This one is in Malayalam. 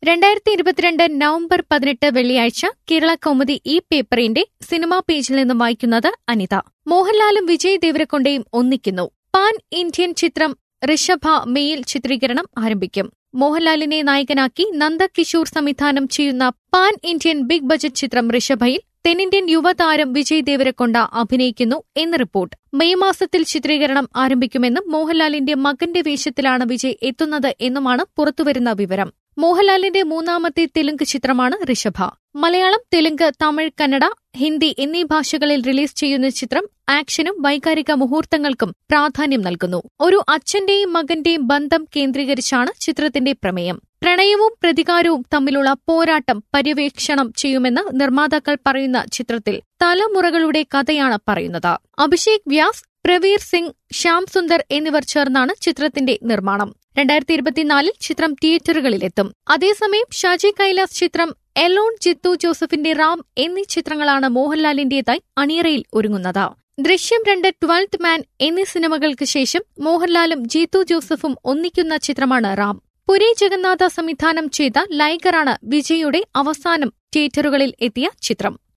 രണ്ടായിരത്തി ഇരുപത്തിരണ്ട് നവംബർ പതിനെട്ട് വെള്ളിയാഴ്ച കേരള കൗമുദി ഈ പേപ്പറിന്റെ സിനിമാ പേജിൽ നിന്നും വായിക്കുന്നത് അനിത മോഹൻലാലും വിജയ് ദേവരക്കൊണ്ടയും ഒന്നിക്കുന്നു പാൻ ഇന്ത്യൻ ചിത്രം ഋഷഭ മെയിൽ ചിത്രീകരണം ആരംഭിക്കും മോഹൻലാലിനെ നായകനാക്കി നന്ദകിഷോർ സംവിധാനം ചെയ്യുന്ന പാൻ ഇന്ത്യൻ ബിഗ് ബജറ്റ് ചിത്രം ഋഷഭയിൽ തെന്നിന്ത്യൻ യുവതാരം വിജയ് ദേവരക്കൊണ്ട അഭിനയിക്കുന്നു എന്ന് റിപ്പോർട്ട് മെയ് മാസത്തിൽ ചിത്രീകരണം ആരംഭിക്കുമെന്നും മോഹൻലാലിന്റെ മകന്റെ വേഷത്തിലാണ് വിജയ് എത്തുന്നത് എന്നുമാണ് പുറത്തുവരുന്ന വിവരം മോഹൻലാലിന്റെ മൂന്നാമത്തെ തെലുങ്ക് ചിത്രമാണ് ഋഷഭ മലയാളം തെലുങ്ക് തമിഴ് കന്നഡ ഹിന്ദി എന്നീ ഭാഷകളിൽ റിലീസ് ചെയ്യുന്ന ചിത്രം ആക്ഷനും വൈകാരിക മുഹൂർത്തങ്ങൾക്കും പ്രാധാന്യം നൽകുന്നു ഒരു അച്ഛന്റെയും മകന്റെയും ബന്ധം കേന്ദ്രീകരിച്ചാണ് ചിത്രത്തിന്റെ പ്രമേയം പ്രണയവും പ്രതികാരവും തമ്മിലുള്ള പോരാട്ടം പര്യവേക്ഷണം ചെയ്യുമെന്ന് നിർമ്മാതാക്കൾ പറയുന്ന ചിത്രത്തിൽ തലമുറകളുടെ കഥയാണ് പറയുന്നത് അഭിഷേക് വ്യാസ് പ്രവീർ സിംഗ് ശ്യാം സുന്ദർ എന്നിവർ ചേർന്നാണ് ചിത്രത്തിന്റെ നിർമ്മാണം രണ്ടായിരത്തി ഇരുപത്തിനാലിൽ ചിത്രം തിയേറ്ററുകളിലെത്തും അതേസമയം ഷാജി കൈലാസ് ചിത്രം എലോൺ ജിത്തു ജോസഫിന്റെ റാം എന്നീ ചിത്രങ്ങളാണ് മോഹൻലാലിന്റേതായി അണിയറയിൽ ഒരുങ്ങുന്നത് ദൃശ്യം രണ്ട് ട്വൽത്ത് മാൻ എന്നീ സിനിമകൾക്ക് ശേഷം മോഹൻലാലും ജീത്തു ജോസഫും ഒന്നിക്കുന്ന ചിത്രമാണ് റാം പുരി ജഗന്നാഥ സംവിധാനം ചെയ്ത ലൈഗറാണ് വിജയുടെ അവസാനം തിയേറ്ററുകളിൽ എത്തിയ ചിത്രം